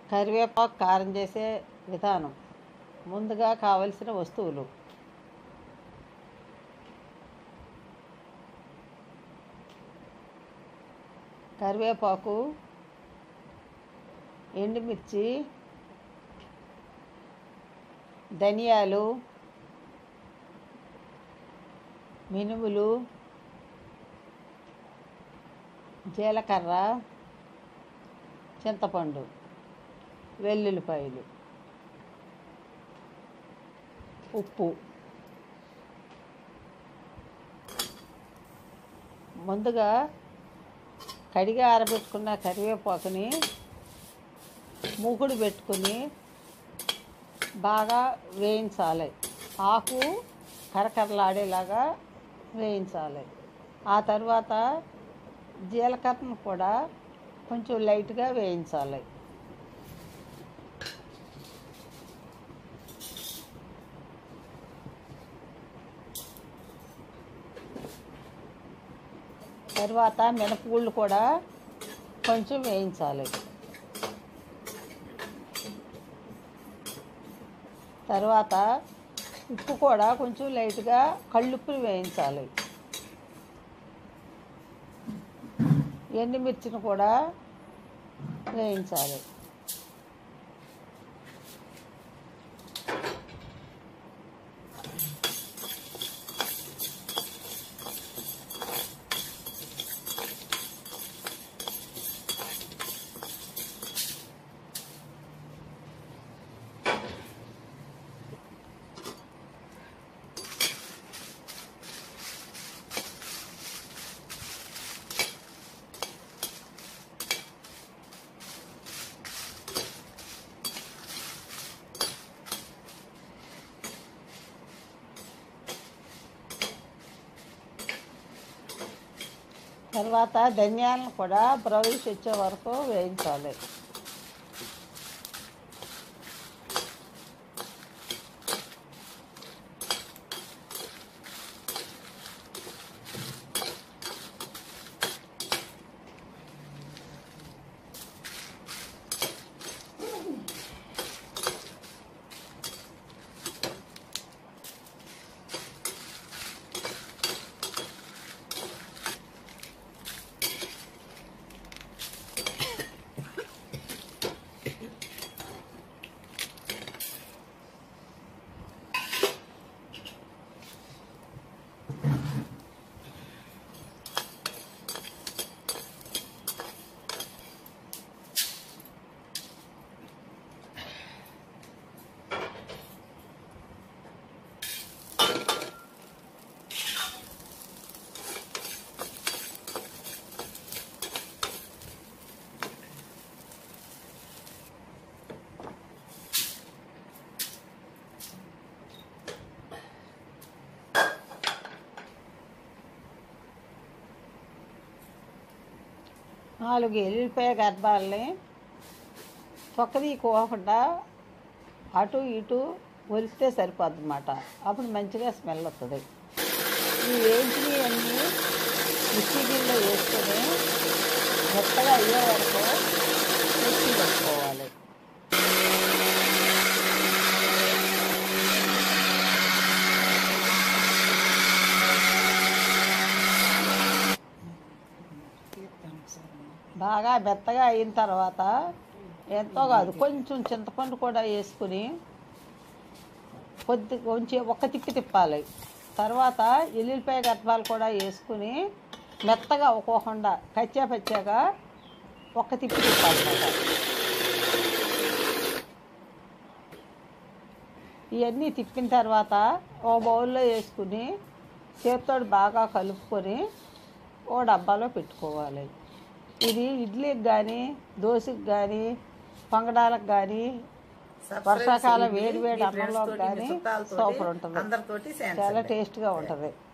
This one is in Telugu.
కరివేపాకు కారం చేసే విధానం ముందుగా కావలసిన వస్తువులు కరివేపాకు ఎండుమిర్చి ధనియాలు మినుములు జీలకర్ర చింతపండు వెల్లుల్లిపాయలు ఉప్పు ముందుగా కడిగి ఆరబెట్టుకున్న కరివేపాకుని మూకుడు పెట్టుకుని బాగా వేయించాలి ఆకు కరకరలాడేలాగా వేయించాలి ఆ తర్వాత జీలకర్రను కూడా కొంచెం లైట్గా వేయించాలి తర్వాత మినపగుళ్ళు కూడా కొంచెం వేయించాలి తర్వాత ఉప్పు కూడా కొంచెం లైట్గా కళ్ళుప్పుని వేయించాలి ఎండుమిర్చిని కూడా వేయించాలి తర్వాత ధనియాలను కూడా బ్రౌనిష్ వచ్చే వరకు వేయించాలి నాలుగు ఎల్లిపాయ గర్భాలని తొక్కదీకోకుండా అటు ఇటు ఒలిస్తే సరిపోద్ది అన్నమాట అప్పుడు మంచిగా స్మెల్ వస్తుంది ఈ వేయించినవి అన్నీ మిక్సీ గిన్నెలో వేసుకొని మెత్తగా అయ్యే వరకు మిక్సీ పెట్టుకోవాలి బాగా మెత్తగా అయిన తర్వాత ఎంతో కాదు కొంచెం చింతపండు కూడా వేసుకుని కొద్ది కొంచెం ఒక్క తిప్పి తిప్పాలి తర్వాత ఎల్లుల్లిపాయ గర్భాలు కూడా వేసుకుని మెత్తగా ఒక్కోకుండా కచ్చా పచ్చాగా ఒక్క తిప్పి తిప్పాలన్నమాట ఇవన్నీ తిప్పిన తర్వాత ఓ బౌల్లో వేసుకుని చేతితో బాగా కలుపుకొని ఓ డబ్బాలో పెట్టుకోవాలి ఇది ఇడ్లీకి కానీ దోశకి కానీ పొంగడాలకు కానీ వర్షాకాలం వేడి వేడి అన్నంలో కానీ సూపర్ ఉంటుంది అందరితోటి చాలా టేస్ట్గా ఉంటుంది